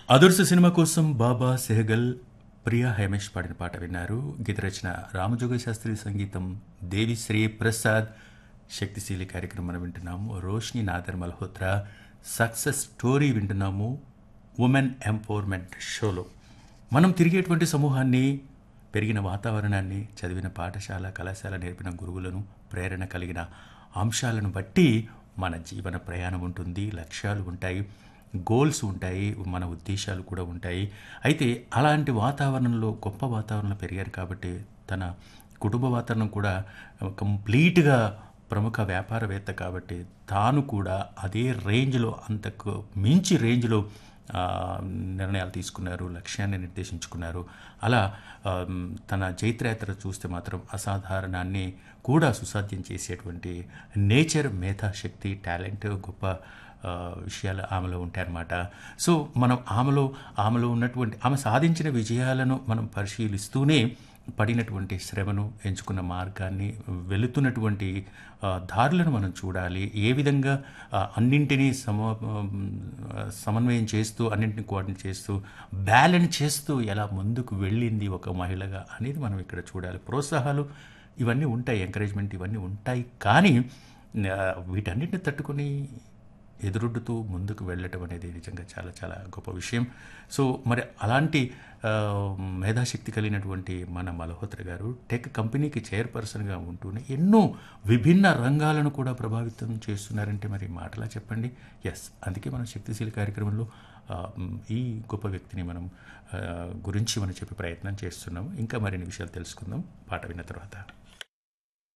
అదుర్సు cinema కోసం బాబా సెహగల్ ప్రియా హేమేష్ పాడిన పాట విన్నారు గీత రచన రామజోగ శాస్త్రి సంగీతం దేవిశ్రీ ప్రసాద్ శక్తిశీలి కార్యక్రమం మనం వింటున్నాము రోష్ని నాదర్ మల్హోత్రా సక్సెస్ స్టోరీ వింటున్నాము ఉమెన్ ఎంపవర్మెంట్ షోలో మనం తిరిగేటువంటి సమూహాన్ని పెరిగిన వాతావరణాన్ని చదివిన పాఠశాల కళాశాల నేర్పిన గురువులను ప్రేరణ కలిగిన అంశాలను బట్టి మన జీవన ప్రయాణం ఉంటుంది లక్ష్యాలు ఉంటాయి గోల్స్ ఉంటాయి మన ఉద్దేశాలు కూడా ఉంటాయి అయితే అలాంటి వాతావరణంలో గొప్ప వాతావరణంలో పెరిగారు కాబట్టి తన కుటుంబ వాతావరణం కూడా కంప్లీట్గా ప్రముఖ వ్యాపారవేత్త కాబట్టి తాను కూడా అదే రేంజ్లో అంతకు మించి రేంజ్లో ఆ, నిర్ణయాలు తీసుకున్నారు లక్ష్యాన్ని నిర్దేశించుకున్నారు అలా ఆ, తన జైత్రయాత్ర చూస్తే మాత్రం అసాధారణాన్ని కూడా సుసాధ్యం చేసేటువంటి నేచర్ మేధాశక్తి టాలెంట్ గొప్ప ఆ, విషయాలు ఆమెలో ఉంటాయన్నమాట సో మనం ఆమెలో ఆమెలో ఉన్నటువంటి ఆమె సాధించిన విజయాలను మనం పరిశీలిస్తూనే పడినటువంటి శ్రమను ఎంచుకున్న మార్గాన్ని వెళుతున్నటువంటి ఆ, దారులను మనం చూడాలి ఏ విధంగా ఆ, అన్నింటినీ సమ ఆ, సమన్వయం చేస్తూ అన్నింటినీ కోఆర్డినేట్ చేస్తూ బ్యాలెన్స్ చేస్తూ ఎలా ముందుకు వెళ్ళింది ఒక మహిళగా అనేది మనం ఇక్కడ చూడాలి ప్రోత్సాహాలు ఇవన్నీ ఉంటాయి ఎంకరేజ్మెంట్ ఇవన్నీ ఉంటాయి కానీ ఆ, వీటన్నిటిని తట్టుకొని ఎదురొడ్డుతూ ముందుకు వెళ్ళటం అనేది నిజంగా చాలా చాలా గొప్ప విషయం సో మరి అలాంటి ఆ, మేధాశక్తి కలిగినటువంటి మన మల్హోత్ర గారు టెక్ కంపెనీకి చైర్పర్సన్గా ఉంటూనే ఎన్నో విభిన్న రంగాలను కూడా ప్రభావితం చేస్తున్నారంటే మరి మాటలా చెప్పండి ఎస్ అందుకే మనం శక్తిశీల కార్యక్రమంలో ఆ, ఈ గొప్ప వ్యక్తిని మనం ఆ, గురించి మనం చెప్పే ప్రయత్నం చేస్తున్నాము ఇంకా మరిన్ని విషయాలు తెలుసుకుందాం పాట విన్న తర్వాత